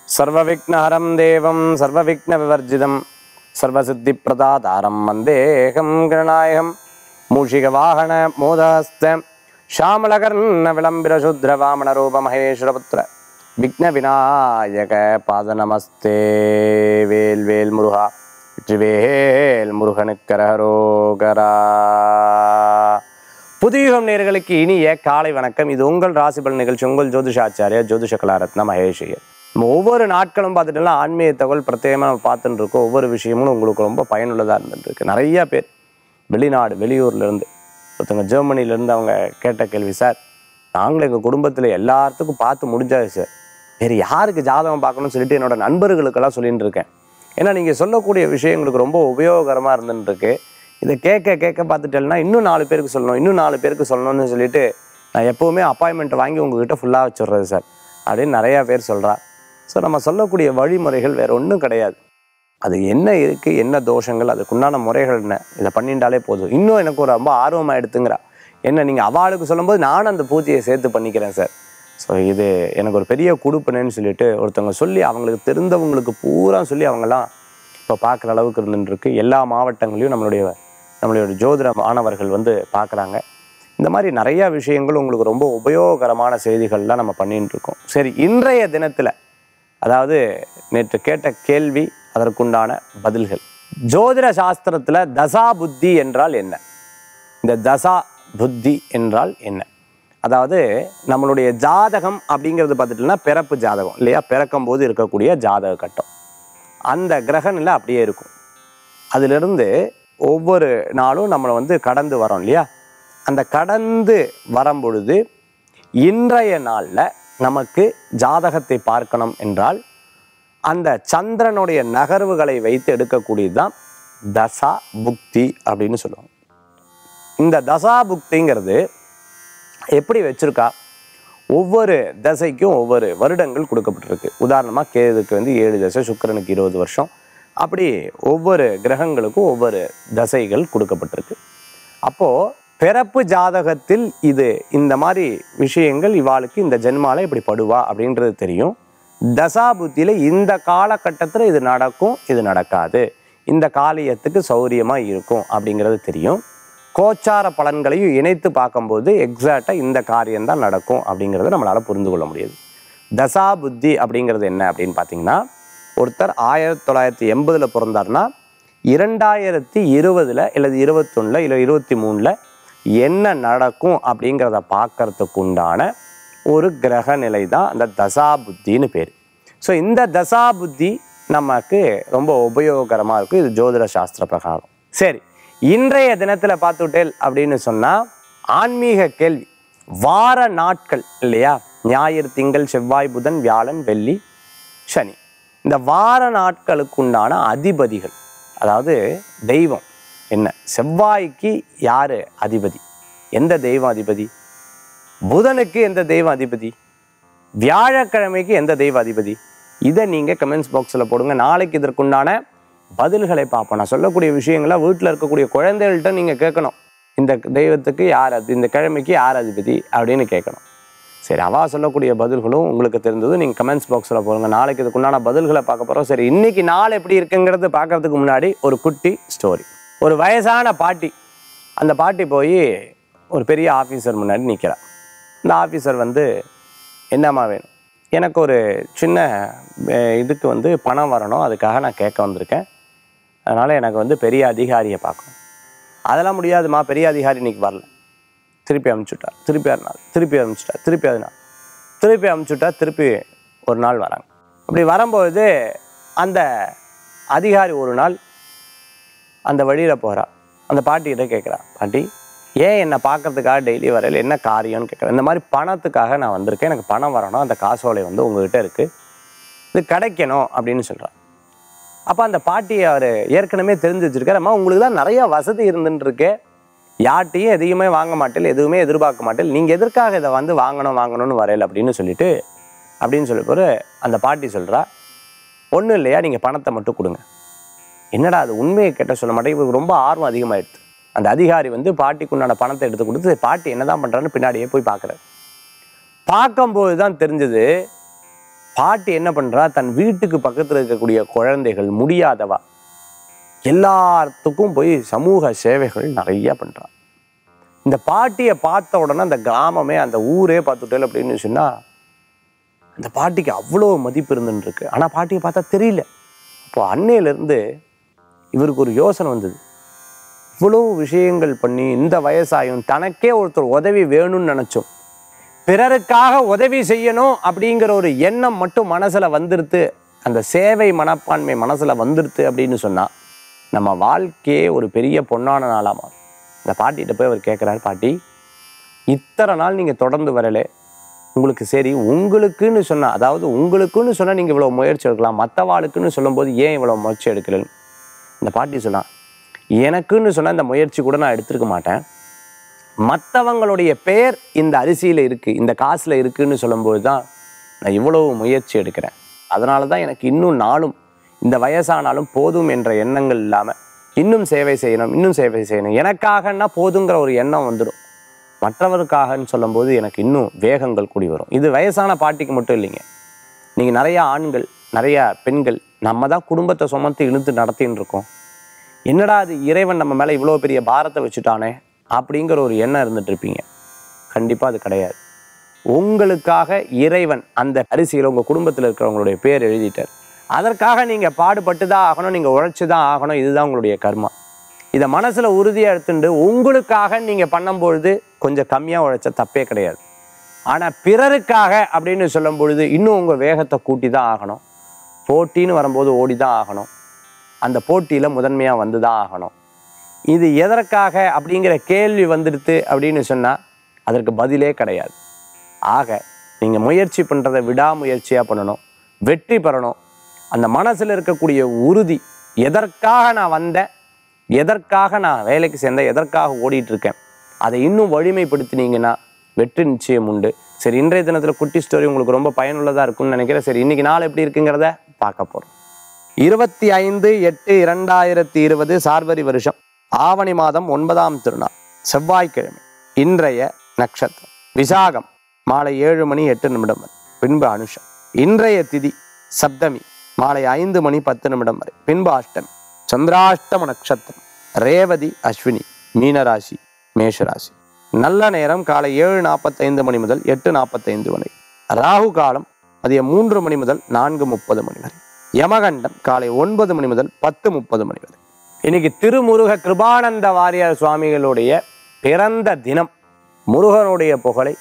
சர்வவிக்னஹரம் தேவம் சர்வவிக்ன விவர்ஜிதம் சர்வசித்திப்பிரதாதாரம் வந்தேகம் கணநாயகம் மூஷிக வாகன மோதஸ்த ஷாமலகர்ண விளம்பிர சுத்ர வாமன ரூப மகேஸ்வரபுத்திர விக்ன விநாயக பாத நமஸ்தே வேல் வேல் முருகா வெற்றிவேல் முருகனுக்கரகரோகரா புதியுகம் நேர்களுக்கு இனிய காலை வணக்கம் இது உங்கள் ராசிபல் நிகழ்ச்சி உங்கள் ஜோதிஷாச்சாரியா ஜோதிஷ கலாரத்ன மகேஷியர் நம்ம ஒவ்வொரு நாட்களும் பார்த்துட்டோம்னா ஆன்மீக தகவல் பிரத்யேகமாக நம்ம பார்த்துட்டு இருக்கோம் ஒவ்வொரு விஷயமும் உங்களுக்கு ரொம்ப பயனுள்ளதாக இருந்துட்டு இருக்கு நிறைய பேர் வெளிநாடு வெளியூர்ல இருந்து ஒருத்தவங்க ஜெர்மனில இருந்து அவங்க கேட்ட கேள்வி சார் நாங்களும் எங்கள் குடும்பத்தில் எல்லாத்துக்கும் பார்த்து முடிஞ்சாச்சு சார் வேறு யாருக்கு ஜாதகம் பார்க்கணும்னு சொல்லிட்டு என்னோட நண்பர்களுக்கெல்லாம் சொல்லிட்டு இருக்கேன் ஏன்னா நீங்கள் சொல்லக்கூடிய விஷயங்களுக்கு ரொம்ப உபயோகரமாக இருந்துட்டு இருக்கு இதை கேட்க கேட்க பார்த்துட்டேன்னா இன்னும் நாலு பேருக்கு சொல்லணும் இன்னும் நாலு பேருக்கு சொல்லணும்னு சொல்லிட்டு நான் எப்போவுமே அப்பாயின்மெண்ட் வாங்கி உங்ககிட்ட ஃபுல்லாக வச்சுடுறது சார் அப்படின்னு நிறையா பேர் சொல்கிறா ஸோ நம்ம சொல்லக்கூடிய வழிமுறைகள் வேறு ஒன்றும் கிடையாது அது என்ன இருக்குது என்ன தோஷங்கள் அதுக்குண்டான முறைகள் என்ன இதை பண்ணிட்டாலே போதும் இன்னும் எனக்கு ஒரு ரொம்ப ஆர்வமாக எடுத்துங்கிறா என்ன நீங்கள் அவளுக்கு சொல்லும்போது நானும் அந்த பூஜையை சேர்த்து பண்ணிக்கிறேன் சார் ஸோ இது எனக்கு ஒரு பெரிய கொடுப்பினேன்னு சொல்லிட்டு ஒருத்தவங்க சொல்லி அவங்களுக்கு தெரிந்தவங்களுக்கு பூரா சொல்லி அவங்கெல்லாம் இப்போ பார்க்குற அளவுக்கு இருந்துட்டு இருக்கு எல்லா மாவட்டங்களையும் நம்மளுடைய நம்மளுடைய ஜோதிட மாணவர்கள் வந்து பார்க்குறாங்க இந்த மாதிரி நிறைய விஷயங்கள் உங்களுக்கு ரொம்ப உபயோகரமான செய்திகள்லாம் நம்ம பண்ணிட்டு இருக்கோம் சரி இன்றைய தினத்தில் அதாவது நேற்று கேட்ட கேள்வி அதற்குண்டான பதில்கள் ஜோதிட சாஸ்திரத்தில் தசா புத்தி என்றால் என்ன இந்த தசா புத்தி என்றால் என்ன அதாவது நம்மளுடைய ஜாதகம் அப்படிங்கிறது பார்த்துட்டோம்னா பிறப்பு ஜாதகம் இல்லையா பிறக்கும் போது இருக்கக்கூடிய ஜாதக கட்டம் அந்த கிரக நிலை அப்படியே இருக்கும் அதிலிருந்து ஒவ்வொரு நாளும் நம்மளை வந்து கடந்து வரோம் இல்லையா அந்த கடந்து வரும் பொழுது இன்றைய நாளில் நமக்கு ஜாதகத்தை பார்க்கணும் என்றால் அந்த சந்திரனுடைய நகர்வுகளை வைத்து எடுக்கக்கூடியது தான் தசா புக்தி அப்படின்னு சொல்லுவாங்க இந்த தசா புக்திங்கிறது எப்படி வச்சிருக்கா ஒவ்வொரு தசைக்கும் ஒவ்வொரு வருடங்கள் கொடுக்கப்பட்டிருக்கு உதாரணமாக கேதுக்கு வந்து ஏழு தசை சுக்கிரனுக்கு இருபது வருஷம் அப்படி ஒவ்வொரு கிரகங்களுக்கும் ஒவ்வொரு தசைகள் கொடுக்கப்பட்டிருக்கு அப்போது பிறப்பு ஜாதகத்தில் இது இந்த மாதிரி விஷயங்கள் இவாளுக்கு இந்த ஜென்மால இப்படி படுவா அப்படின்றது தெரியும் தசாபுத்தியில் இந்த காலகட்டத்தில் இது நடக்கும் இது நடக்காது இந்த காலியத்துக்கு சௌரியமாக இருக்கும் அப்படிங்கிறது தெரியும் கோச்சார பலன்களையும் இணைத்து பார்க்கும்போது எக்ஸாக்டாக இந்த காரியம்தான் நடக்கும் அப்படிங்கிறத நம்மளால் புரிந்து கொள்ள முடியுது தசா புத்தி அப்படிங்கிறது என்ன அப்படின்னு பார்த்தீங்கன்னா ஒருத்தர் ஆயிரத்தி தொள்ளாயிரத்தி எண்பதில் பிறந்தார்னா இரண்டாயிரத்தி இருபதில் இல்லது இருபத்தொன்னில் இல்லை இருபத்தி மூணில் என்ன நடக்கும் அப்படிங்கிறத பார்க்கறதுக்கு உண்டான ஒரு கிரக நிலை தான் அந்த தசா புத்தின்னு பேர் ஸோ இந்த தசா புத்தி நமக்கு ரொம்ப உபயோகரமாக இருக்கும் இது ஜோதிட சாஸ்திர பிரகாரம் சரி இன்றைய தினத்தில் பார்த்துட்டேல் அப்படின்னு சொன்னால் ஆன்மீக கேள்வி வார நாட்கள் இல்லையா ஞாயிறு திங்கள் செவ்வாய் புதன் வியாழன் வெள்ளி சனி இந்த வார நாட்களுக்கு உண்டான அதிபதிகள் அதாவது தெய்வம் என்ன செவ்வாய்க்கு யார் அதிபதி எந்த தெய்வம் அதிபதி புதனுக்கு எந்த தெய்வம் அதிபதி வியாழக்கிழமைக்கு எந்த தெய்வ அதிபதி இதை நீங்கள் கமெண்ட்ஸ் பாக்ஸில் போடுங்க நாளைக்கு இதற்குண்டான பதில்களை பார்ப்போம் நான் சொல்லக்கூடிய விஷயங்களை வீட்டில் இருக்கக்கூடிய குழந்தைகள்கிட்ட நீங்கள் கேட்கணும் இந்த தெய்வத்துக்கு யார் அது இந்த கிழமைக்கு யார் அதிபதி அப்படின்னு கேட்கணும் சரி அவா சொல்லக்கூடிய பதில்களும் உங்களுக்கு தெரிஞ்சது நீங்கள் கமெண்ட்ஸ் பாக்ஸில் போடுங்க நாளைக்கு இதுக்குண்டான பதில்களை பார்க்க போகிறோம் சரி இன்னைக்கு நாள் எப்படி இருக்குங்கிறது பார்க்கறதுக்கு முன்னாடி ஒரு குட்டி ஸ்டோரி ஒரு வயசான பாட்டி அந்த பாட்டி போய் ஒரு பெரிய ஆஃபீஸர் முன்னாடி நிற்கிறா இந்த ஆஃபீஸர் வந்து என்னம்மா வேணும் எனக்கு ஒரு சின்ன அஹ், இதுக்கு வந்து பணம் வரணும் அதுக்காக நான் கேட்க வந்திருக்கேன் அதனால் எனக்கு வந்து பெரிய அதிகாரியை பார்க்கணும் அதெல்லாம் முடியாதும்மா பெரிய அதிகாரி இன்னைக்கு வரல திருப்பி அனுப்பிச்சுட்டா திருப்பி ஒரு நாள் திருப்பி அனுப்பிச்சுட்டா திருப்பி அது நாள் திருப்பி அனுப்பிச்சுட்டா திருப்பி ஒரு நாள் வராங்க அப்படி வரும்பொழுது அந்த அதிகாரி ஒரு நாள் அந்த வழியில் போகிறா அந்த பாட்டிகிட்ட கேட்குறா பாட்டி ஏன் என்னை பார்க்கறதுக்காக டெய்லி வரையில் என்ன காரியம்னு கேட்குறேன் இந்த மாதிரி பணத்துக்காக நான் வந்திருக்கேன் எனக்கு பணம் வரணும் அந்த காசோலை வந்து உங்ககிட்ட இருக்குது இது கிடைக்கணும் அப்படின்னு சொல்கிறான் அப்போ அந்த பாட்டி அவர் ஏற்கனவே தெரிஞ்சு வச்சிருக்காரு அம்மா உங்களுக்கு தான் நிறைய வசதி இருந்துன்னு இருக்கு யார்ட்டையும் எதையுமே வாங்க மாட்டேன் எதுவுமே எதிர்பார்க்க மாட்டேன் நீங்கள் எதற்காக இதை வந்து வாங்கணும் வாங்கணும்னு வரையல அப்படின்னு சொல்லிட்டு அப்படின்னு சொல்லி போகிற அந்த பாட்டி சொல்கிறா ஒன்றும் இல்லையா நீங்கள் பணத்தை மட்டும் கொடுங்க என்னடா அது உண்மையை கேட்ட சொல்ல மாட்டேன் இவருக்கு ரொம்ப ஆர்வம் அதிகமாயிடுது அந்த அதிகாரி வந்து பாட்டிக்கு உண்டான பணத்தை எடுத்து கொடுத்து பாட்டி என்னதான் பண்றான்னு பின்னாடியே போய் பார்க்குறாரு பார்க்கும்போது தான் தெரிஞ்சது பாட்டி என்ன பண்றா தன் வீட்டுக்கு பக்கத்தில் இருக்கக்கூடிய குழந்தைகள் முடியாதவா எல்லாத்துக்கும் போய் சமூக சேவைகள் நிறைய பண்றா இந்த பாட்டியை பார்த்த உடனே அந்த கிராமமே அந்த ஊரே பார்த்துட்டேன் அப்படின்னு சொன்னா அந்த பாட்டிக்கு அவ்வளோ மதிப்பு இருந்துன்னு இருக்கு ஆனால் பாட்டியை பார்த்தா தெரியல அப்போ அன்னையிலேருந்து இவருக்கு ஒரு யோசனை வந்தது இவ்வளோ விஷயங்கள் பண்ணி இந்த வயசாயும் தனக்கே ஒருத்தர் உதவி வேணும்னு நினச்சோம் பிறருக்காக உதவி செய்யணும் அப்படிங்கிற ஒரு எண்ணம் மட்டும் மனசில் வந்துருத்து அந்த சேவை மனப்பான்மை மனசில் வந்துருத்து அப்படின்னு சொன்னால் நம்ம வாழ்க்கையே ஒரு பெரிய பொன்னான நாளாக மாறும் இந்த பாட்டிகிட்ட போய் அவர் கேட்குறாரு பாட்டி இத்தனை நாள் நீங்கள் தொடர்ந்து வரலே உங்களுக்கு சரி உங்களுக்குன்னு சொன்னால் அதாவது உங்களுக்குன்னு சொன்னால் நீங்கள் இவ்வளோ முயற்சி எடுக்கலாம் மற்றவாளுக்குன்னு சொல்லும்போது ஏன் இவ்வளோ முயற்சி எடுக்கலன்னு இந்த பாட்டி சொன்னா எனக்குன்னு சொன்ன இந்த முயற்சி கூட நான் எடுத்திருக்க மாட்டேன் மற்றவங்களுடைய பெயர் இந்த அரிசியில் இருக்குது இந்த காசில் இருக்குன்னு சொல்லும்போது தான் நான் இவ்வளவு முயற்சி எடுக்கிறேன் அதனால தான் எனக்கு இன்னும் நாளும் இந்த வயசானாலும் போதும் என்ற எண்ணங்கள் இல்லாமல் இன்னும் சேவை செய்யணும் இன்னும் சேவை செய்யணும் எனக்காகன்னா போதுங்கிற ஒரு எண்ணம் வந்துடும் மற்றவருக்காகன்னு சொல்லும்போது எனக்கு இன்னும் வேகங்கள் கூடி வரும் இது வயசான பாட்டிக்கு மட்டும் இல்லைங்க நீங்கள் நிறைய ஆண்கள் நிறைய பெண்கள் நம்ம தான் குடும்பத்தை சுமந்து இழுத்து நடத்தின்னு இருக்கோம் என்னடா அது இறைவன் நம்ம மேலே இவ்வளோ பெரிய பாரத்தை வச்சுட்டானே அப்படிங்கிற ஒரு எண்ணம் இருந்துட்டு இருப்பீங்க கண்டிப்பாக அது கிடையாது உங்களுக்காக இறைவன் அந்த அரிசியில் உங்கள் குடும்பத்தில் இருக்கிறவங்களுடைய பேர் எழுதிட்டார் அதற்காக நீங்கள் பாடுபட்டு தான் ஆகணும் நீங்கள் உழைச்சி தான் ஆகணும் இதுதான் உங்களுடைய கர்மா இதை மனசில் உறுதியாக எடுத்துட்டு உங்களுக்காக நீங்கள் பண்ணும்பொழுது கொஞ்சம் கம்மியாக உழைச்ச தப்பே கிடையாது ஆனால் பிறருக்காக அப்படின்னு சொல்லும் பொழுது இன்னும் உங்கள் வேகத்தை கூட்டி தான் ஆகணும் போட்டின்னு வரும்போது ஓடி தான் ஆகணும் அந்த போட்டியில் முதன்மையாக வந்து தான் ஆகணும் இது எதற்காக அப்படிங்கிற கேள்வி வந்துடுது அப்படின்னு சொன்னால் அதற்கு பதிலே கிடையாது ஆக நீங்கள் முயற்சி பண்ணுறதை விடாமுயற்சியாக பண்ணணும் வெற்றி பெறணும் அந்த மனசில் இருக்கக்கூடிய உறுதி எதற்காக நான் வந்தேன் எதற்காக நான் வேலைக்கு சேர்ந்தேன் எதற்காக ஓடிட்டு இருக்கேன் அதை இன்னும் வலிமைப்படுத்தினீங்கன்னா வெற்றி நிச்சயம் உண்டு சரி இன்றைய தினத்தில் குட்டி ஸ்டோரி உங்களுக்கு ரொம்ப பயனுள்ளதாக இருக்கும்னு நினைக்கிறேன் சரி இன்னைக்கு நாள் எப்படி இருக்குங்கிறத பார்க்க போகிறோம் இருபத்தி ஐந்து எட்டு இரண்டாயிரத்தி இருபது சார்வரி வருஷம் ஆவணி மாதம் ஒன்பதாம் திருநாள் செவ்வாய்க்கிழமை இன்றைய நட்சத்திரம் விசாகம் மாலை ஏழு மணி எட்டு நிமிடம் வரை பின்பு அனுஷம் இன்றைய திதி சப்தமி மாலை ஐந்து மணி பத்து நிமிடம் வரை பின்பு அஷ்டமி சந்திராஷ்டம நட்சத்திரம் ரேவதி அஸ்வினி மீனராசி மேஷராசி நல்ல நேரம் காலை ஏழு நாற்பத்தைந்து மணி முதல் எட்டு நாற்பத்தைந்து மணி ராகு காலம் மதியம் மூன்று மணி முதல் நான்கு முப்பது மணி வரை யமகண்டம் காலை ஒன்பது மணி முதல் பத்து முப்பது மணி வரை இன்னைக்கு திருமுருக கிருபானந்த வாரியார் சுவாமிகளுடைய பிறந்த தினம் முருகனுடைய புகழை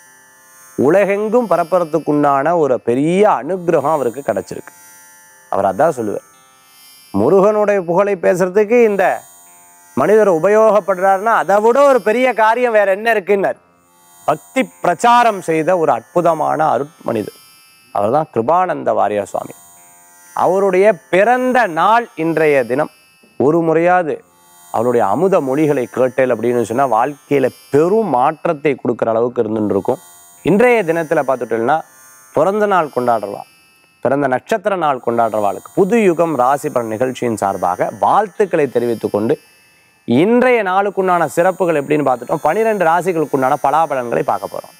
உலகெங்கும் பரப்புறதுக்குண்டான ஒரு பெரிய அனுக்கிரகம் அவருக்கு கிடைச்சிருக்கு அவர் அதான் சொல்லுவார் முருகனுடைய புகழை பேசுறதுக்கு இந்த மனிதர் உபயோகப்படுறாருன்னா அதை விட ஒரு பெரிய காரியம் வேற என்ன இருக்குன்னார் பக்தி பிரச்சாரம் செய்த ஒரு அற்புதமான அருட்மனிதர் அவர்தான் கிருபானந்த வாரியார் சுவாமி அவருடைய பிறந்த நாள் இன்றைய தினம் ஒரு முறையாவது அவருடைய அமுத மொழிகளை கேட்டேல் அப்படின்னு சொன்னால் வாழ்க்கையில் பெரும் மாற்றத்தை கொடுக்குற அளவுக்கு இருந்துட்டு இருக்கும் இன்றைய தினத்தில் பார்த்துட்டோம்னா பிறந்த நாள் கொண்டாடுறவா பிறந்த நட்சத்திர நாள் கொண்டாடுறவாளுக்கு புது யுகம் ராசி பலன் நிகழ்ச்சியின் சார்பாக வாழ்த்துக்களை தெரிவித்துக் கொண்டு இன்றைய நாளுக்குண்டான சிறப்புகள் எப்படின்னு பார்த்துட்டோம் பனிரெண்டு ராசிகளுக்குண்டான பலாபலன்களை பார்க்க போகிறோம்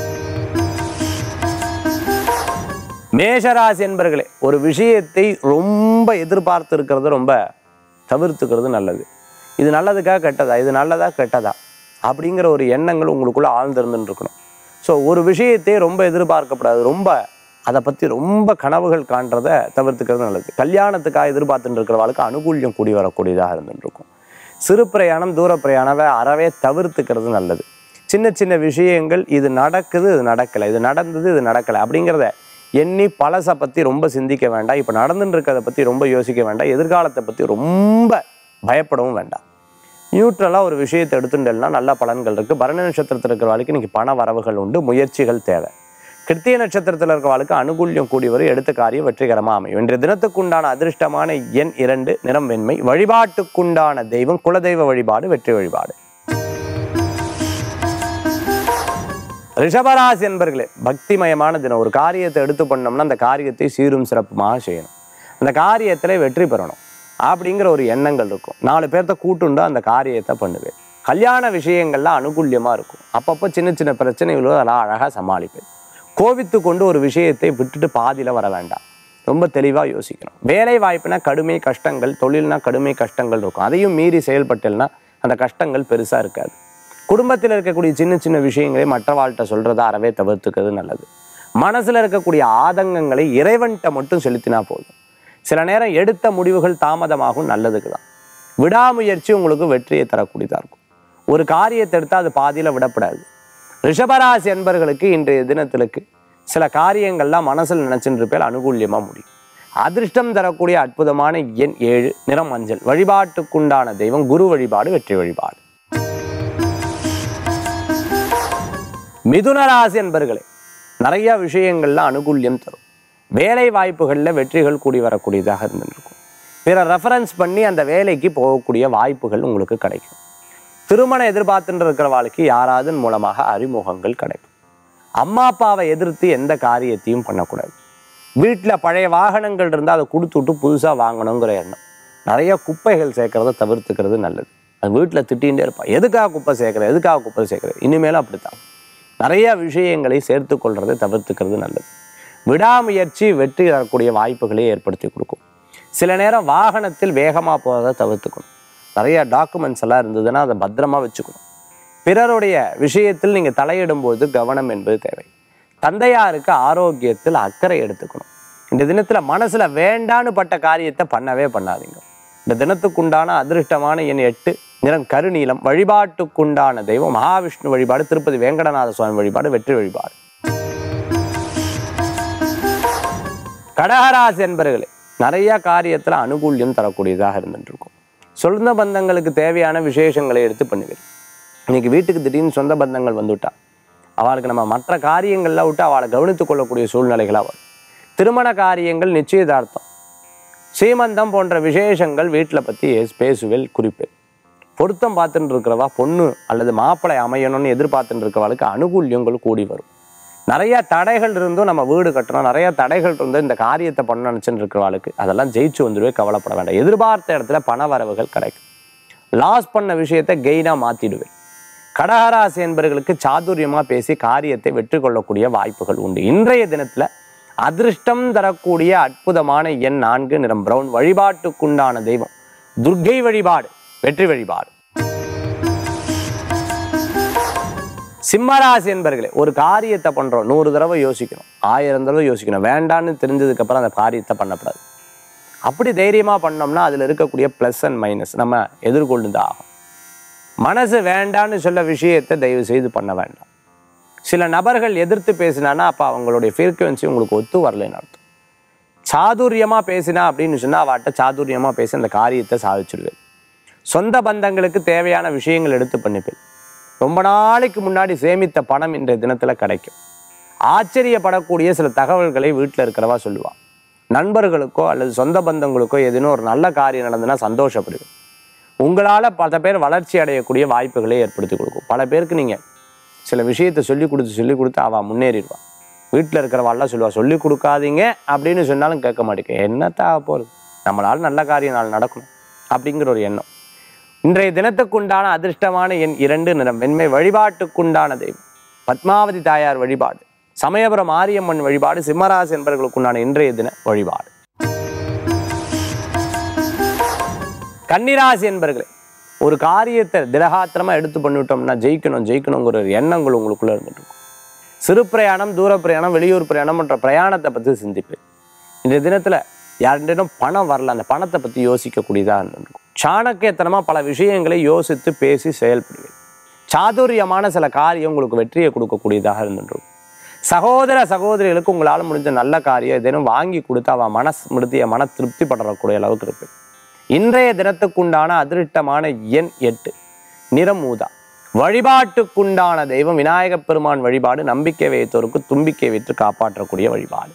மேஷராசி என்பர்களே ஒரு விஷயத்தை ரொம்ப எதிர்பார்த்து இருக்கிறது ரொம்ப தவிர்த்துக்கிறது நல்லது இது நல்லதுக்கா கெட்டதா இது நல்லதா கெட்டதா அப்படிங்கிற ஒரு எண்ணங்கள் உங்களுக்குள்ள ஆழ்ந்திருந்துன்னு இருக்கணும் ஸோ ஒரு விஷயத்தை ரொம்ப எதிர்பார்க்கப்படாது ரொம்ப அதை பற்றி ரொம்ப கனவுகள் காண்றதை தவிர்த்துக்கிறது நல்லது கல்யாணத்துக்காக எதிர்பார்த்துட்டு இருக்கிறவளுக்கு அனுகூல்யம் கூடி வரக்கூடியதாக இருந்துட்டு இருக்கும் சிறு பிரயாணம் தூர பிரயாணத்தை அறவே தவிர்த்துக்கிறது நல்லது சின்ன சின்ன விஷயங்கள் இது நடக்குது இது நடக்கலை இது நடந்தது இது நடக்கலை அப்படிங்கிறத எண்ணி பழசை பற்றி ரொம்ப சிந்திக்க வேண்டாம் இப்போ நடந்துட்டு இருக்கிறத பற்றி ரொம்ப யோசிக்க வேண்டாம் எதிர்காலத்தை பற்றி ரொம்ப பயப்படவும் வேண்டாம் நியூட்ரலாக ஒரு விஷயத்தை எடுத்துட்டேன்னா நல்ல பலன்கள் இருக்குது பரண நட்சத்திரத்தில் இருக்கிறவளுக்கு இன்னைக்கு பண வரவுகள் உண்டு முயற்சிகள் தேவை கிருத்திய நட்சத்திரத்தில் இருக்கிறவளுக்கு அனுகூல்யம் கூடி வரும் எடுத்த காரியம் வெற்றிகரமாக அமையும் இன்றைய தினத்துக்குண்டான அதிர்ஷ்டமான எண் இரண்டு நிறம் வெண்மை வழிபாட்டுக்குண்டான தெய்வம் குலதெய்வ வழிபாடு வெற்றி வழிபாடு ரிஷபராசி என்பர்களே பக்திமயமான தினம் ஒரு காரியத்தை எடுத்து பண்ணோம்னா அந்த காரியத்தை சீரும் சிறப்புமாக செய்யணும் அந்த காரியத்தில் வெற்றி பெறணும் அப்படிங்கிற ஒரு எண்ணங்கள் இருக்கும் நாலு பேர்த்த கூட்டுண்டு அந்த காரியத்தை பண்ணுவேன் கல்யாண விஷயங்கள்ல அனுகூல்யமாக இருக்கும் அப்பப்போ சின்ன சின்ன பிரச்சனைகளோ அதெல்லாம் அழகாக சமாளிப்பேன் கோவித்து கொண்டு ஒரு விஷயத்தை விட்டுட்டு பாதியில் வர வேண்டாம் ரொம்ப தெளிவாக யோசிக்கணும் வேலை வாய்ப்புனா கடுமை கஷ்டங்கள் தொழில்னா கடுமை கஷ்டங்கள் இருக்கும் அதையும் மீறி செயல்பட்டேன்னா அந்த கஷ்டங்கள் பெருசாக இருக்காது குடும்பத்தில் இருக்கக்கூடிய சின்ன சின்ன விஷயங்களை மற்றவாழ்கிட்ட சொல்கிறத அறவே தவிர்த்துக்கிறது நல்லது மனசில் இருக்கக்கூடிய ஆதங்கங்களை இறைவன்கிட்ட மட்டும் செலுத்தினா போதும் சில நேரம் எடுத்த முடிவுகள் தாமதமாகும் நல்லதுக்கு தான் விடாமுயற்சி உங்களுக்கு வெற்றியை தரக்கூடியதாக இருக்கும் ஒரு காரியத்தை எடுத்தால் அது பாதியில் விடப்படாது ரிஷபராசி என்பர்களுக்கு இன்றைய தினத்திலுக்கு சில காரியங்கள்லாம் மனசில் நினச்சிட்டு இருப்பேன் அனுகூல்யமாக முடியும் அதிர்ஷ்டம் தரக்கூடிய அற்புதமான எண் ஏழு நிறம் மஞ்சள் வழிபாட்டுக்குண்டான தெய்வம் குரு வழிபாடு வெற்றி வழிபாடு மிதுன ராசி என்பர்களே நிறைய விஷயங்கள்ல அனுகூல்யம் தரும் வேலை வாய்ப்புகளில் வெற்றிகள் கூடி வரக்கூடியதாக இருந்துருக்கும் பிற ரெஃபரன்ஸ் பண்ணி அந்த வேலைக்கு போகக்கூடிய வாய்ப்புகள் உங்களுக்கு கிடைக்கும் திருமணம் எதிர்பார்த்துட்டு இருக்கிற வாழ்க்கை யாராவது மூலமாக அறிமுகங்கள் கிடைக்கும் அம்மா அப்பாவை எதிர்த்து எந்த காரியத்தையும் பண்ணக்கூடாது வீட்டில் பழைய வாகனங்கள் இருந்தால் அதை கொடுத்து விட்டு புதுசாக வாங்கணுங்கிற எண்ணம் நிறைய குப்பைகள் சேர்க்கறத தவிர்த்துக்கிறது நல்லது அது வீட்டில் திட்டிகிட்டே இருப்பான் எதுக்காக குப்பை சேர்க்குற எதுக்காக குப்பை சேர்க்குற இனிமேலும் அப்படித்தான் நிறைய விஷயங்களை சேர்த்து கொள்றதை தவிர்த்துக்கிறது நல்லது விடாமுயற்சி வெற்றி தரக்கூடிய வாய்ப்புகளை ஏற்படுத்தி கொடுக்கும் சில நேரம் வாகனத்தில் வேகமாக போகிறத தவிர்த்துக்கணும் நிறைய டாக்குமெண்ட்ஸ் எல்லாம் இருந்ததுன்னா அதை பத்திரமா வச்சுக்கணும் பிறருடைய விஷயத்தில் நீங்கள் தலையிடும்போது கவனம் என்பது தேவை தந்தையாருக்கு ஆரோக்கியத்தில் அக்கறை எடுத்துக்கணும் இந்த தினத்தில் மனசில் வேண்டான்னு பட்ட காரியத்தை பண்ணவே பண்ணாதீங்க இந்த தினத்துக்குண்டான அதிர்ஷ்டமான எண் எட்டு நிறம் கருநீலம் வழிபாட்டுக்குண்டான தெய்வம் மகாவிஷ்ணு வழிபாடு திருப்பதி வேங்கடநாத சுவாமி வழிபாடு வெற்றி வழிபாடு கடகராசி என்பர்களே நிறைய காரியத்தில் அனுகூல்யம் தரக்கூடியதாக இருந்துட்டு இருக்கும் சொந்த பந்தங்களுக்கு தேவையான விசேஷங்களை எடுத்து பண்ணுவீர் இன்னைக்கு வீட்டுக்கு திடீர்னு சொந்த பந்தங்கள் வந்துவிட்டா அவளுக்கு நம்ம மற்ற காரியங்கள்லாம் விட்டு அவளை கவனித்துக் கொள்ளக்கூடிய சூழ்நிலைகளாக வரும் திருமண காரியங்கள் நிச்சயதார்த்தம் சீமந்தம் போன்ற விசேஷங்கள் வீட்டில் பற்றி பேசுவேல் குறிப்பேன் பொருத்தம் பார்த்துட்டு இருக்கிறவா பொண்ணு அல்லது மாப்பிள்ளை அமையணும்னு எதிர்பார்த்துட்டு இருக்கிறவளுக்கு அனுகூல்யங்கள் கூடி வரும் நிறைய தடைகள் இருந்தும் நம்ம வீடு கட்டணும் நிறைய தடைகள் இருந்தும் இந்த காரியத்தை பண்ண நினச்சிட்டு இருக்கிறவாளுக்கு அதெல்லாம் ஜெயிச்சு வந்துடுவே கவலைப்பட வேண்டாம் எதிர்பார்த்த இடத்துல பண வரவுகள் கிடைக்கும் லாஸ் பண்ண விஷயத்தை கெயினாக மாற்றிடுவேன் கடகராசி என்பவர்களுக்கு சாதுரியமாக பேசி காரியத்தை வெற்றி கொள்ளக்கூடிய வாய்ப்புகள் உண்டு இன்றைய தினத்தில் அதிர்ஷ்டம் தரக்கூடிய அற்புதமான எண் நான்கு நிறம் பிரவுன் வழிபாட்டுக்குண்டான தெய்வம் துர்க்கை வழிபாடு வெற்றி வழிபாடு சிம்மராசி என்பர்களே ஒரு காரியத்தை பண்றோம் நூறு தடவை யோசிக்கணும் ஆயிரம் தடவை யோசிக்கணும் வேண்டான்னு தெரிஞ்சதுக்கு அப்புறம் அந்த காரியத்தை பண்ணக்கூடாது அப்படி தைரியமா பண்ணோம்னா அதுல இருக்கக்கூடிய ப்ளஸ் அண்ட் மைனஸ் நம்ம எதிர்கொண்டு ஆகும் மனசு வேண்டான்னு சொல்ல விஷயத்தை தயவு செய்து பண்ண வேண்டாம் சில நபர்கள் எதிர்த்து பேசினான்னா அப்போ அவங்களுடைய ஃப்ரீக்குவென்சி உங்களுக்கு ஒத்து வரலைன்னு அர்த்தம் சாதுரியமாக பேசினா அப்படின்னு சொன்னால் அவட்ட சாதுரியமாக பேசி அந்த காரியத்தை சாதிச்சிடுவேன் சொந்த பந்தங்களுக்கு தேவையான விஷயங்கள் எடுத்து பண்ணிப்பேன் ரொம்ப நாளைக்கு முன்னாடி சேமித்த பணம் இன்றைய தினத்தில் கிடைக்கும் ஆச்சரியப்படக்கூடிய சில தகவல்களை வீட்டில் இருக்கிறவா சொல்லுவா நண்பர்களுக்கோ அல்லது சொந்த பந்தங்களுக்கோ ஏதேனும் ஒரு நல்ல காரியம் நடந்ததுன்னா சந்தோஷப்படுவேன் உங்களால் பல பேர் வளர்ச்சி அடையக்கூடிய வாய்ப்புகளை ஏற்படுத்தி கொடுக்கும் பல பேருக்கு நீங்கள் சில விஷயத்தை சொல்லி கொடுத்து சொல்லி கொடுத்து அவள் முன்னேறிடுவான் வீட்டில் இருக்கிறவாள்லாம் சொல்லுவா சொல்லி கொடுக்காதீங்க அப்படின்னு சொன்னாலும் கேட்க மாட்டேங்க என்னத்தா போகிறது நம்மளால நல்ல காரியம் நாள் நடக்கணும் அப்படிங்கிற ஒரு எண்ணம் இன்றைய தினத்துக்குண்டான அதிர்ஷ்டமான எண் இரண்டு நிறம் வெண்மை வழிபாட்டுக்குண்டான தெய்வம் பத்மாவதி தாயார் வழிபாடு சமயபுரம் மாரியம்மன் வழிபாடு சிம்மராசி என்பவர்களுக்குண்டான இன்றைய தின வழிபாடு கன்னிராசி என்பர்களே ஒரு காரியத்தை திடகாத்திரமா எடுத்து பண்ணிவிட்டோம்னா ஜெயிக்கணும் ஜெயிக்கணுங்கிற ஒரு எண்ணங்கள் உங்களுக்குள்ள இருந்துட்டு இருக்கும் சிறு பிரயாணம் தூர பிரயாணம் வெளியூர் பிரயாணம் என்ற பிரயாணத்தை பற்றி சிந்திப்பேன் இந்த தினத்துல யாருடையும் பணம் வரல அந்த பணத்தை பற்றி யோசிக்கக்கூடியதாக இருந்திருக்கும் சாணக்கியத்தனமாக பல விஷயங்களை யோசித்து பேசி செயல்படுவேன் சாதுரியமான சில காரியம் உங்களுக்கு வெற்றியை கொடுக்கக்கூடியதாக இருந்துருக்கும் சகோதர சகோதரிகளுக்கு உங்களால் முடிஞ்ச நல்ல காரியம் ஏதேனும் வாங்கி கொடுத்து அவன் மனசு முடித்திய மன திருப்தி படக்கூடிய அளவுக்கு இருப்பேன் இன்றைய தினத்துக்குண்டான அதிருஷ்டமான எண் எட்டு நிறம் ஊதா வழிபாட்டுக்குண்டான தெய்வம் விநாயகப் பெருமான் வழிபாடு நம்பிக்கை வைத்தோருக்கு தும்பிக்கை வைத்து காப்பாற்றக்கூடிய வழிபாடு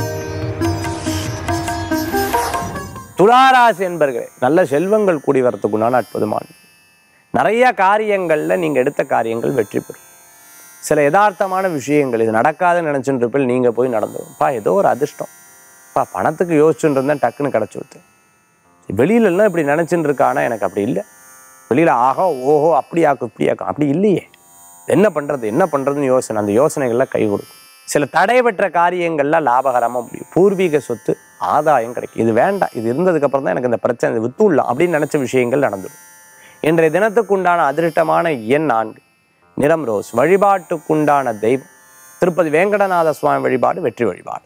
துளாராசி என்பர்களே நல்ல செல்வங்கள் கூடி வரத்துக்குண்டான அற்புதமான நிறைய காரியங்களில் நீங்கள் எடுத்த காரியங்கள் வெற்றி பெறும் சில யதார்த்தமான விஷயங்கள் இது நடக்காதுன்னு நினச்சிட்டு இருப்பில் நீங்கள் போய் நடந்துடும் பா ஏதோ ஒரு அதிர்ஷ்டம் பா பணத்துக்கு யோசிச்சுட்டு இருந்தேன் டக்குன்னு கிடச்சி விட்டு வெளியிலலாம் இப்படி நினச்சிட்டு இருக்கானா எனக்கு அப்படி இல்லை வெளியில் ஆகோ ஓஹோ அப்படியாக்கும் இப்படியாக்கும் அப்படி இல்லையே என்ன பண்ணுறது என்ன பண்ணுறதுன்னு யோசனை அந்த யோசனைகள்லாம் கை கொடுக்கும் சில தடைபெற்ற காரியங்கள்ல லாபகரமாக முடியும் பூர்வீக சொத்து ஆதாயம் கிடைக்கும் இது வேண்டாம் இது இருந்ததுக்கப்புறம் தான் எனக்கு இந்த பிரச்சனை இது வித்துடலாம் அப்படின்னு நினச்ச விஷயங்கள் நடந்துடும் இன்றைய தினத்துக்குண்டான அதிருஷ்டமான எண் நான்கு நிறம் ரோஸ் வழிபாட்டுக்குண்டான தெய்வம் திருப்பதி வேங்கடநாத சுவாமி வழிபாடு வெற்றி வழிபாடு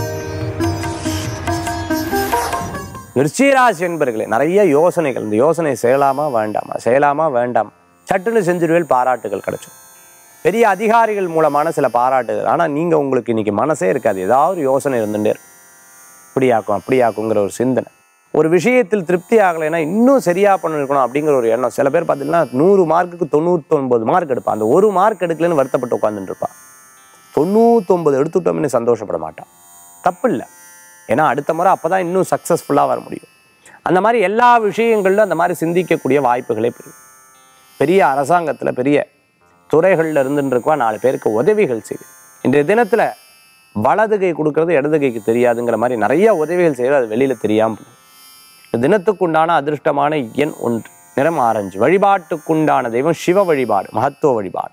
விருச்சிகராசி என்பர்களே நிறைய யோசனைகள் இந்த யோசனை செய்யலாமா வேண்டாமா செய்யலாமா வேண்டாம் சட்டுன்னு செஞ்சிருவேல் பாராட்டுகள் கிடைக்கும் பெரிய அதிகாரிகள் மூலமான சில பாராட்டுகள் ஆனால் நீங்கள் உங்களுக்கு இன்னைக்கு மனசே இருக்காது ஏதாவது ஒரு யோசனை இருந்துட்டே இருக்கும் இப்படியாக்கும் அப்படியாக்குங்கிற ஒரு சிந்தனை ஒரு விஷயத்தில் திருப்தி ஆகலைன்னா இன்னும் சரியா பண்ணிருக்கணும் அப்படிங்கிற ஒரு எண்ணம் சில பேர் பார்த்தீங்கன்னா நூறு மார்க்குக்கு தொண்ணூத்தொன்பது மார்க் எடுப்பான் அந்த ஒரு மார்க் எடுக்கலன்னு வருத்தப்பட்டு உட்காந்துட்டு இருப்பான் தொண்ணூத்தொன்பது எடுத்துட்டோம்னு சந்தோஷப்பட மாட்டான் தப்பு இல்லை ஏன்னா அடுத்த முறை அப்போ தான் இன்னும் சக்ஸஸ்ஃபுல்லாக வர முடியும் அந்த மாதிரி எல்லா விஷயங்களிலும் அந்த மாதிரி சிந்திக்கக்கூடிய வாய்ப்புகளே பெரும் பெரிய அரசாங்கத்தில் பெரிய துறைகளில் இருந்துருக்குவா நாலு பேருக்கு உதவிகள் செய்யும் இன்றைய தினத்தில் வலது கை கொடுக்கறது இடது கைக்கு தெரியாதுங்கிற மாதிரி நிறைய உதவிகள் செய்கிறது அது வெளியில் தெரியாமல் போகும். இந்த தினத்துக்குண்டான அதிர்ஷ்டமான எண் ஒன்று நிறம் ஆரஞ்சு வழிபாட்டுக்குண்டான தெய்வம் சிவ வழிபாடு மகத்துவ வழிபாடு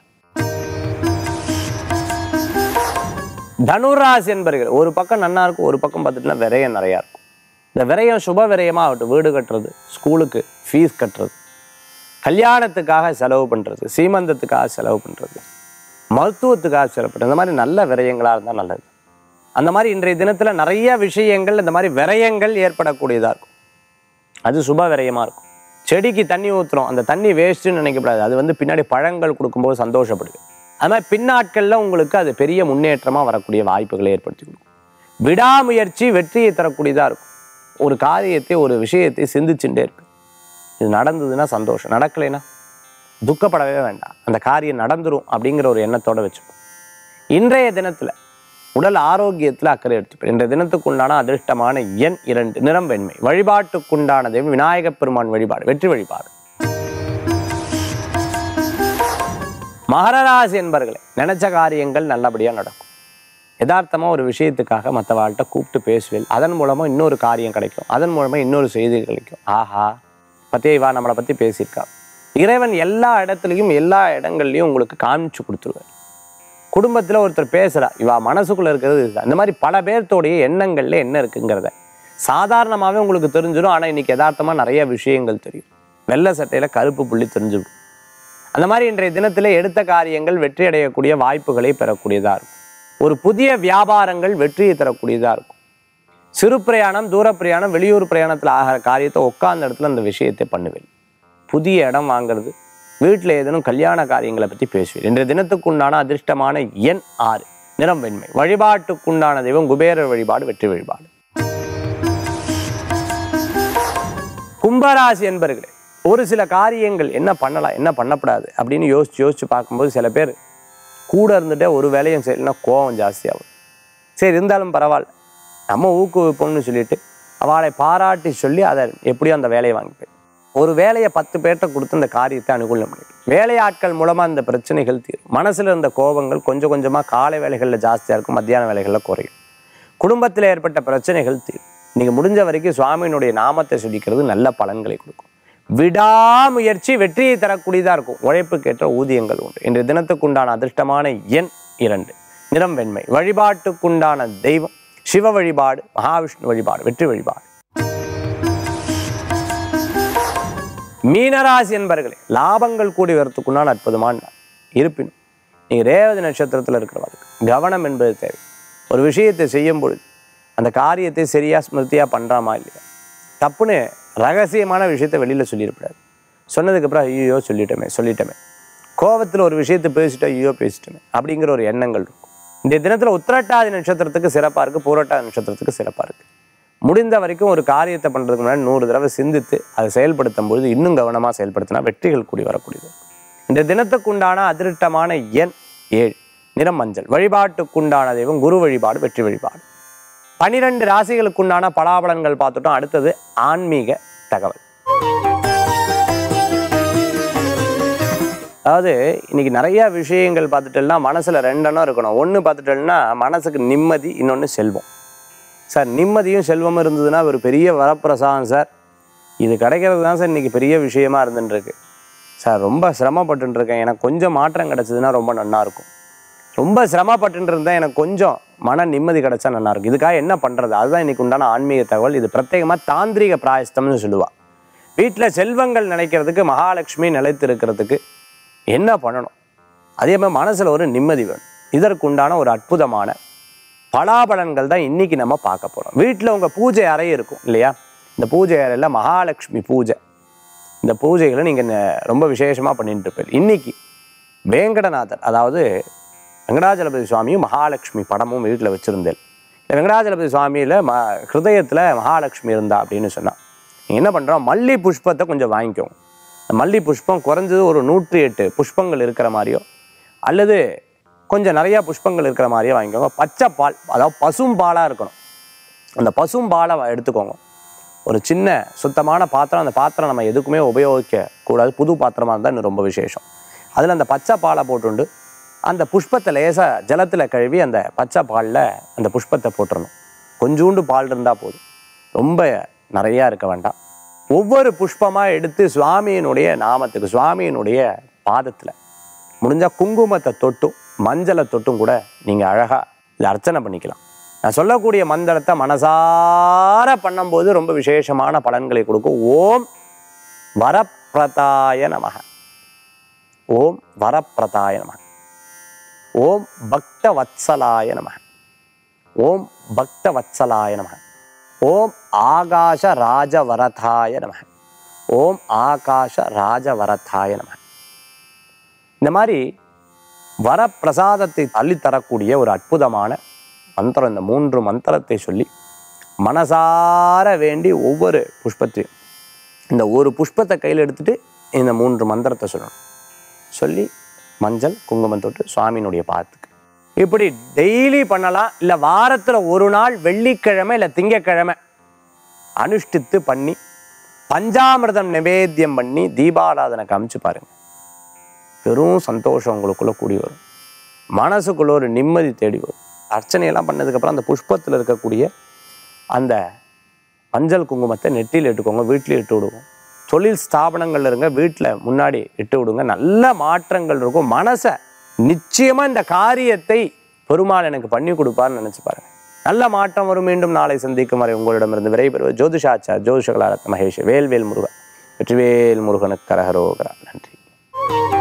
தனுராசி என்பர்கள் ஒரு பக்கம் நன்னா இருக்கும் ஒரு பக்கம் பார்த்துட்டுனா விரயம் நிறையா இருக்கும் இந்த விரயம் சுப விரயமாக ஆகட்டும் வீடு கட்டுறது ஸ்கூலுக்கு ஃபீஸ் கட்டுறது கல்யாணத்துக்காக செலவு பண்ணுறது சீமந்தத்துக்காக செலவு பண்ணுறது மருத்துவத்துக்காக செலவு பண்ணுறது இந்த மாதிரி நல்ல விரயங்களாக இருந்தால் நல்லது அந்த மாதிரி இன்றைய தினத்தில் நிறைய விஷயங்கள் இந்த மாதிரி விரயங்கள் ஏற்படக்கூடியதாக இருக்கும் அது சுப விரயமாக இருக்கும் செடிக்கு தண்ணி ஊற்றுறோம் அந்த தண்ணி வேஸ்ட்டுன்னு நினைக்கக்கூடாது அது வந்து பின்னாடி பழங்கள் கொடுக்கும்போது சந்தோஷப்படுது அது மாதிரி பின்னாட்களில் உங்களுக்கு அது பெரிய முன்னேற்றமாக வரக்கூடிய வாய்ப்புகளை ஏற்படுத்தி கொடுக்கும் விடாமுயற்சி வெற்றியை தரக்கூடியதாக இருக்கும் ஒரு காரியத்தை ஒரு விஷயத்தை சிந்திச்சுட்டே இருக்கு இது நடந்ததுன்னா சந்தோஷம் நடக்கலைன்னா துக்கப்படவே வேண்டாம் அந்த காரியம் நடந்துரும் அப்படிங்கிற ஒரு எண்ணத்தோட வச்சுப்போம் இன்றைய தினத்தில் உடல் ஆரோக்கியத்தில் அக்கறை எடுத்துப்பேன் இன்றைய தினத்துக்குண்டான அதிர்ஷ்டமான எண் இரண்டு நிறம் வெண்மை வழிபாட்டுக்குண்டான தெய்வம் விநாயகப் பெருமான் வழிபாடு வெற்றி வழிபாடு மகரராசி என்பர்களே நினைச்ச காரியங்கள் நல்லபடியாக நடக்கும் யதார்த்தமாக ஒரு விஷயத்துக்காக மற்றவாள்கிட்ட கூப்பிட்டு பேசுவேன் அதன் மூலமாக இன்னொரு காரியம் கிடைக்கும் அதன் மூலமாக இன்னொரு செய்தி கிடைக்கும் ஆஹா பத்தியே இவா நம்மளை பற்றி பேசியிருக்கா இறைவன் எல்லா இடத்துலையும் எல்லா இடங்கள்லையும் உங்களுக்கு காமிச்சு கொடுத்துருவார் குடும்பத்தில் ஒருத்தர் பேசுகிறா இவா மனசுக்குள்ளே இருக்கிறது இதுதான் இந்த மாதிரி பல பேர்த்தோடைய எண்ணங்கள்ல என்ன இருக்குங்கிறத சாதாரணமாகவே உங்களுக்கு தெரிஞ்சிடும் ஆனால் இன்னைக்கு யதார்த்தமாக நிறைய விஷயங்கள் தெரியும் வெள்ளை சட்டையில் கருப்பு புள்ளி தெரிஞ்சுவிடும் அந்த மாதிரி இன்றைய தினத்தில் எடுத்த காரியங்கள் வெற்றி அடையக்கூடிய வாய்ப்புகளை பெறக்கூடியதாக இருக்கும் ஒரு புதிய வியாபாரங்கள் வெற்றியை தரக்கூடியதாக இருக்கும் சிறு பிரயாணம் தூர பிரயாணம் வெளியூர் பிரயாணத்தில் ஆகிற காரியத்தை உட்கார்ந்த இடத்துல அந்த விஷயத்தை பண்ணுவேன் புதிய இடம் வாங்குறது வீட்டில் ஏதேனும் கல்யாண காரியங்களை பற்றி பேசுவேன் இன்றைய தினத்துக்குண்டான அதிர்ஷ்டமான எண் ஆறு நிறம் வெண்மை வழிபாட்டுக்குண்டான தெய்வம் குபேரர் வழிபாடு வெற்றி வழிபாடு கும்பராசி என்பர்களே ஒரு சில காரியங்கள் என்ன பண்ணலாம் என்ன பண்ணக்கூடாது அப்படின்னு யோசிச்சு யோசிச்சு பார்க்கும்போது சில பேர் கூட இருந்துட்டே ஒரு வேலையும் செய்யலைன்னா கோவம் ஜாஸ்தியாகும் சரி இருந்தாலும் பரவாயில்ல நம்ம ஊக்குவிப்போம்னு சொல்லிட்டு அவளை பாராட்டி சொல்லி அதை எப்படியும் அந்த வேலையை வாங்கிப்பேன் ஒரு வேலையை பத்து பேர்கிட்ட கொடுத்து அந்த காரியத்தை அனுகூலம் பண்ணிடும் வேலையாட்கள் மூலமாக இந்த பிரச்சனைகள் தீரும் மனசில் இருந்த கோபங்கள் கொஞ்சம் கொஞ்சமாக காலை வேலைகளில் ஜாஸ்தியாக இருக்கும் மத்தியான வேலைகளில் குறையும் குடும்பத்தில் ஏற்பட்ட பிரச்சனைகள் தீரும் நீங்கள் முடிஞ்ச வரைக்கும் சுவாமியினுடைய நாமத்தை சொல்லிக்கிறது நல்ல பலன்களை கொடுக்கும் விடாமுயற்சி வெற்றியை தரக்கூடியதாக இருக்கும் உழைப்புக்கேற்ற ஊதியங்கள் உண்டு இன்றைய தினத்துக்குண்டான அதிர்ஷ்டமான எண் இரண்டு நிறம் வெண்மை வழிபாட்டுக்குண்டான தெய்வம் சிவ வழிபாடு மகாவிஷ்ணு வழிபாடு வெற்றி வழிபாடு மீனராசி என்பர்களே லாபங்கள் கூடி வரத்துக்குண்டான அற்புதமான நாள். இருப்பினும் நீங்கள் ரேவதி நட்சத்திரத்தில் இருக்கிறவர்களுக்கு கவனம் என்பது தேவை ஒரு விஷயத்தை செய்யும் பொழுது அந்த காரியத்தை சரியா ஸ்மிருதியாக பண்ணுறாமா இல்லையா தப்புன்னு ரகசியமான விஷயத்தை வெளியில் சொல்லிடக்கூடாது சொன்னதுக்கப்புறம் ஐயோ சொல்லிட்டோமே சொல்லிட்டோமே கோவத்தில் ஒரு விஷயத்தை பேசிட்டோம் ஐயோ பேசிட்டோமே அப்படிங்கிற ஒரு எண்ணங்கள் இருக்கும் இந்த தினத்தில் உத்திரட்டாதி நட்சத்திரத்துக்கு சிறப்பாக இருக்குது பூரட்டாதி நட்சத்திரத்துக்கு சிறப்பாக இருக்குது முடிந்த வரைக்கும் ஒரு காரியத்தை பண்ணுறதுக்கு முன்னாடி நூறு தடவை சிந்தித்து அதை செயல்படுத்தும் பொழுது இன்னும் கவனமாக செயல்படுத்தினா வெற்றிகள் கூடி வரக்கூடியது இந்த தினத்துக்குண்டான அதிருட்டமான எண் ஏழு நிறம் மஞ்சள் வழிபாட்டுக்குண்டான தெய்வம் குரு வழிபாடு வெற்றி வழிபாடு பனிரெண்டு ராசிகளுக்குண்டான பலாபலன்கள் பார்த்துட்டோம் அடுத்தது ஆன்மீக தகவல் அதாவது இன்னைக்கு நிறைய விஷயங்கள் பார்த்துட்டோம்னா மனசுல ரெண்டெண்ணம் இருக்கணும் ஒன்று பார்த்துட்டோம்னா மனசுக்கு நிம்மதி இன்னொன்று செல்வம் சார் நிம்மதியும் செல்வமும் இருந்ததுன்னா ஒரு பெரிய வரப்பிரசாதம் சார் இது கிடைக்கிறது தான் சார் இன்னைக்கு பெரிய விஷயமா இருந்துட்டு இருக்கு சார் ரொம்ப சிரமப்பட்டுட்டு இருக்கேன் எனக்கு கொஞ்சம் மாற்றம் கிடைச்சதுன்னா ரொம்ப நல்லா இருக்கும் ரொம்ப சிரமப்பட்டு இருந்தேன் எனக்கு கொஞ்சம் மன நிம்மதி கிடைச்சா நல்லா இருக்கும் இதுக்காக என்ன பண்ணுறது அதுதான் இன்னைக்கு உண்டான ஆன்மீக தகவல் இது பிரத்யேகமாக தாந்திரிக பிராயஸ்தம்னு சொல்லுவா வீட்டில் செல்வங்கள் நினைக்கிறதுக்கு மகாலட்சுமி நிலைத்து இருக்கிறதுக்கு என்ன பண்ணணும் அதே மாதிரி மனசில் ஒரு நிம்மதி வேணும் இதற்கு உண்டான ஒரு அற்புதமான பலாபலன்கள் தான் இன்னைக்கு நம்ம பார்க்க போகிறோம் வீட்டில் உங்கள் பூஜை அறை இருக்கும் இல்லையா இந்த பூஜை அறையில் மகாலட்சுமி பூஜை இந்த பூஜைகளை நீங்கள் ரொம்ப விசேஷமாக பண்ணிட்டு இருப்பீங்க இன்னைக்கு வேங்கடநாதர் அதாவது வெங்கடாஜலபதி சுவாமியும் மகாலட்சுமி படமும் வீட்டில் வச்சுருந்தேன் இந்த வெங்கடாஜலபதி சுவாமியில் ம ஹிருதயத்தில் மகாலட்சுமி இருந்தா அப்படின்னு சொன்னால் நீங்கள் என்ன பண்ணுறோம் மல்லி புஷ்பத்தை கொஞ்சம் வாங்கிக்கோங்க இந்த மல்லி புஷ்பம் குறைஞ்சது ஒரு நூற்றி எட்டு புஷ்பங்கள் இருக்கிற மாதிரியோ அல்லது கொஞ்சம் நிறையா புஷ்பங்கள் இருக்கிற மாதிரியே வாங்கிக்கோங்க பச்சை பால் அதாவது பசும் பாலாக இருக்கணும் அந்த பசும் பாலை எடுத்துக்கோங்க ஒரு சின்ன சுத்தமான பாத்திரம் அந்த பாத்திரம் நம்ம எதுக்குமே உபயோகிக்க கூடாது புது பாத்திரமாக இருந்தால் இன்னும் ரொம்ப விசேஷம் அதில் அந்த பச்சை பாலை போட்டுண்டு அந்த புஷ்பத்தை லேசாக ஜலத்தில் கழுவி அந்த பச்சை பாலில் அந்த புஷ்பத்தை போட்டுறணும் கொஞ்சூண்டு பால் இருந்தால் போதும் ரொம்ப நிறையா இருக்க வேண்டாம் ஒவ்வொரு புஷ்பமாக எடுத்து சுவாமியினுடைய நாமத்துக்கு சுவாமியினுடைய பாதத்தில் முடிஞ்சால் குங்குமத்தை தொட்டும் மஞ்சளை தொட்டும் கூட நீங்கள் அழகாக இதை அர்ச்சனை பண்ணிக்கலாம் நான் சொல்லக்கூடிய மந்திரத்தை மனசார பண்ணும்போது ரொம்ப விசேஷமான பலன்களை கொடுக்கும் ஓம் வரப்பிரதாய நமக ஓம் வரப்பிரதாய நமக ஓம் பக்த வத்சலாய நமக ஓம் பக்த வத்சலாய நமக ஓம் ஆகாஷ ராஜவரதாய நமக ஓம் ஆகாஷ ராஜவரதாய நமக இந்த மாதிரி வரப்பிரசாதத்தை அள்ளித்தரக்கூடிய ஒரு அற்புதமான மந்திரம் இந்த மூன்று மந்திரத்தை சொல்லி மனசார வேண்டி ஒவ்வொரு புஷ்பத்தையும் இந்த ஒரு புஷ்பத்தை கையில் எடுத்துட்டு இந்த மூன்று மந்திரத்தை சொல்லணும் சொல்லி மஞ்சள் குங்குமம் தொட்டு சுவாமியினுடைய பாத்துக்கு இப்படி டெய்லி பண்ணலாம் இல்லை வாரத்தில் ஒரு நாள் வெள்ளிக்கிழமை இல்லை திங்கக்கிழமை அனுஷ்டித்து பண்ணி பஞ்சாமிர்தம் நிவேத்தியம் பண்ணி தீபாராதனை காமிச்சு பாருங்க பெரும் சந்தோஷம் உங்களுக்குள்ள கூடி வரும் மனசுக்குள்ள ஒரு நிம்மதி தேடி வரும் அர்ச்சனையெல்லாம் பண்ணதுக்கப்புறம் அந்த புஷ்பத்தில் இருக்கக்கூடிய அந்த மஞ்சள் குங்குமத்தை நெற்றியில் இட்டுக்கோங்க வீட்டில் இட்டு விடுவோம் தொழில் ஸ்தாபனங்கள்ல இருங்க வீட்டில் முன்னாடி இட்டு விடுங்க நல்ல மாற்றங்கள் இருக்கும் மனசை நிச்சயமாக இந்த காரியத்தை பெருமாள் எனக்கு பண்ணி கொடுப்பார்னு நினச்சி பாருங்க நல்ல மாற்றம் வரும் மீண்டும் நாளை சந்திக்கும் வரை உங்களிடமிருந்து விரைபெறுவது ஜோதிஷாச்சார் ஜோதிஷகலாரத் மகேஷ் வேல்வேல் முருகன் வெற்றிவேல் முருகனுக்கு கரகரோகரா நன்றி